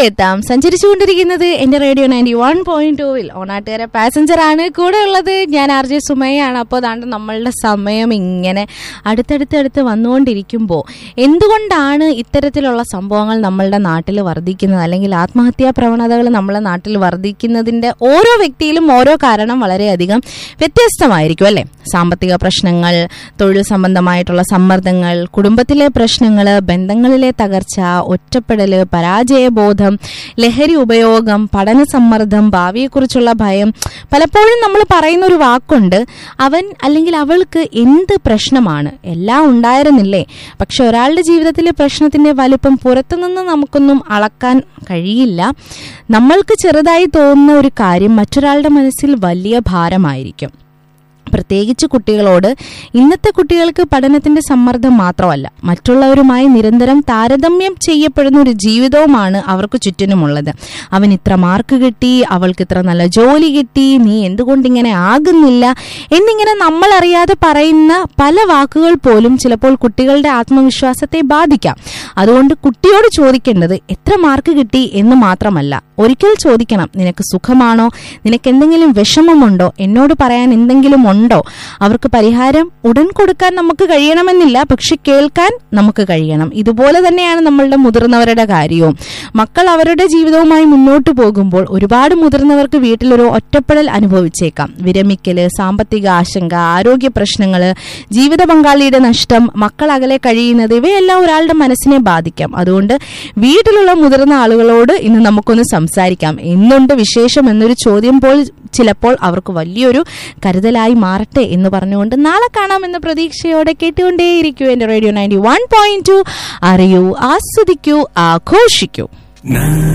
എത്താം സഞ്ചരിച്ചുകൊണ്ടിരിക്കുന്നത് എന്റെ radio ninety one point ടൂവിൽ ഓണാട്ടുകാരെ പാസഞ്ചർ ആണ് കൂടെ ഉള്ളത് ഞാൻ ആർ ജെ സുമയാണ് അപ്പോൾ അതാണ്ട് നമ്മളുടെ സമയം ഇങ്ങനെ അടുത്തടുത്ത് അടുത്ത് വന്നുകൊണ്ടിരിക്കുമ്പോൾ എന്തുകൊണ്ടാണ് ഇത്തരത്തിലുള്ള സംഭവങ്ങൾ നമ്മളുടെ നാട്ടിൽ വർദ്ധിക്കുന്നത് അല്ലെങ്കിൽ ആത്മഹത്യാ പ്രവണതകൾ നമ്മളെ നാട്ടിൽ വർദ്ധിക്കുന്നതിന്റെ ഓരോ വ്യക്തിയിലും ഓരോ കാരണം വളരെയധികം വ്യത്യസ്തമായിരിക്കും അല്ലേ സാമ്പത്തിക പ്രശ്നങ്ങൾ തൊഴിൽ സംബന്ധമായിട്ടുള്ള സമ്മർദ്ദങ്ങൾ കുടുംബത്തിലെ പ്രശ്നങ്ങൾ ബന്ധങ്ങളിലെ തകർച്ച ഒറ്റപ്പെടൽ പരാജയബോധം ലഹരി ഉപയോഗം പഠന സമ്മർദ്ദം ഭാവിയെക്കുറിച്ചുള്ള ഭയം പലപ്പോഴും നമ്മൾ പറയുന്ന ഒരു വാക്കുണ്ട് അവൻ അല്ലെങ്കിൽ അവൾക്ക് എന്ത് പ്രശ്നമാണ് എല്ലാം ഉണ്ടായിരുന്നില്ലേ പക്ഷെ ഒരാളുടെ ജീവിതത്തിലെ പ്രശ്നത്തിന്റെ വലിപ്പം പുറത്തുനിന്ന് നമുക്കൊന്നും അളക്കാൻ കഴിയില്ല നമ്മൾക്ക് ചെറുതായി തോന്നുന്ന ഒരു കാര്യം മറ്റൊരാളുടെ മനസ്സിൽ വലിയ ഭാരമായിരിക്കും പ്രത്യേകിച്ച് കുട്ടികളോട് ഇന്നത്തെ കുട്ടികൾക്ക് പഠനത്തിന്റെ സമ്മർദ്ദം മാത്രമല്ല മറ്റുള്ളവരുമായി നിരന്തരം താരതമ്യം ചെയ്യപ്പെടുന്ന ഒരു ജീവിതവുമാണ് അവർക്ക് ചുറ്റിനുമുള്ളത് അവൻ ഇത്ര മാർക്ക് കിട്ടി അവൾക്ക് ഇത്ര നല്ല ജോലി കിട്ടി നീ എന്തുകൊണ്ട് ഇങ്ങനെ ആകുന്നില്ല എന്നിങ്ങനെ നമ്മൾ അറിയാതെ പറയുന്ന പല വാക്കുകൾ പോലും ചിലപ്പോൾ കുട്ടികളുടെ ആത്മവിശ്വാസത്തെ ബാധിക്കാം അതുകൊണ്ട് കുട്ടിയോട് ചോദിക്കേണ്ടത് എത്ര മാർക്ക് കിട്ടി എന്ന് മാത്രമല്ല ഒരിക്കൽ ചോദിക്കണം നിനക്ക് സുഖമാണോ നിനക്ക് എന്തെങ്കിലും വിഷമമുണ്ടോ എന്നോട് പറയാൻ എന്തെങ്കിലും ഉണ്ടോ അവർക്ക് പരിഹാരം ഉടൻ കൊടുക്കാൻ നമുക്ക് കഴിയണമെന്നില്ല പക്ഷെ കേൾക്കാൻ നമുക്ക് കഴിയണം ഇതുപോലെ തന്നെയാണ് നമ്മളുടെ മുതിർന്നവരുടെ കാര്യവും മക്കൾ അവരുടെ ജീവിതവുമായി മുന്നോട്ട് പോകുമ്പോൾ ഒരുപാട് മുതിർന്നവർക്ക് വീട്ടിലൊരു ഒറ്റപ്പെടൽ അനുഭവിച്ചേക്കാം വിരമിക്കല് സാമ്പത്തിക ആശങ്ക ആരോഗ്യ പ്രശ്നങ്ങൾ ജീവിത പങ്കാളിയുടെ നഷ്ടം മക്കൾ അകലെ കഴിയുന്നത് ഇവയെല്ലാം ഒരാളുടെ മനസ്സിനെ ബാധിക്കാം അതുകൊണ്ട് വീട്ടിലുള്ള മുതിർന്ന ആളുകളോട് ഇന്ന് നമുക്കൊന്ന് സംസാരിക്കാം എന്നുണ്ട് വിശേഷം എന്നൊരു ചോദ്യം പോൽ ചിലപ്പോൾ അവർക്ക് വലിയൊരു കരുതലായി മാറട്ടെ എന്ന് പറഞ്ഞുകൊണ്ട് നാളെ കാണാമെന്ന പ്രതീക്ഷയോടെ കേട്ടുകൊണ്ടേയിരിക്കൂ എന്റെ radio ninety one point two അറിയൂ ആസ്വദിക്കൂ ആഘോഷിക്കൂ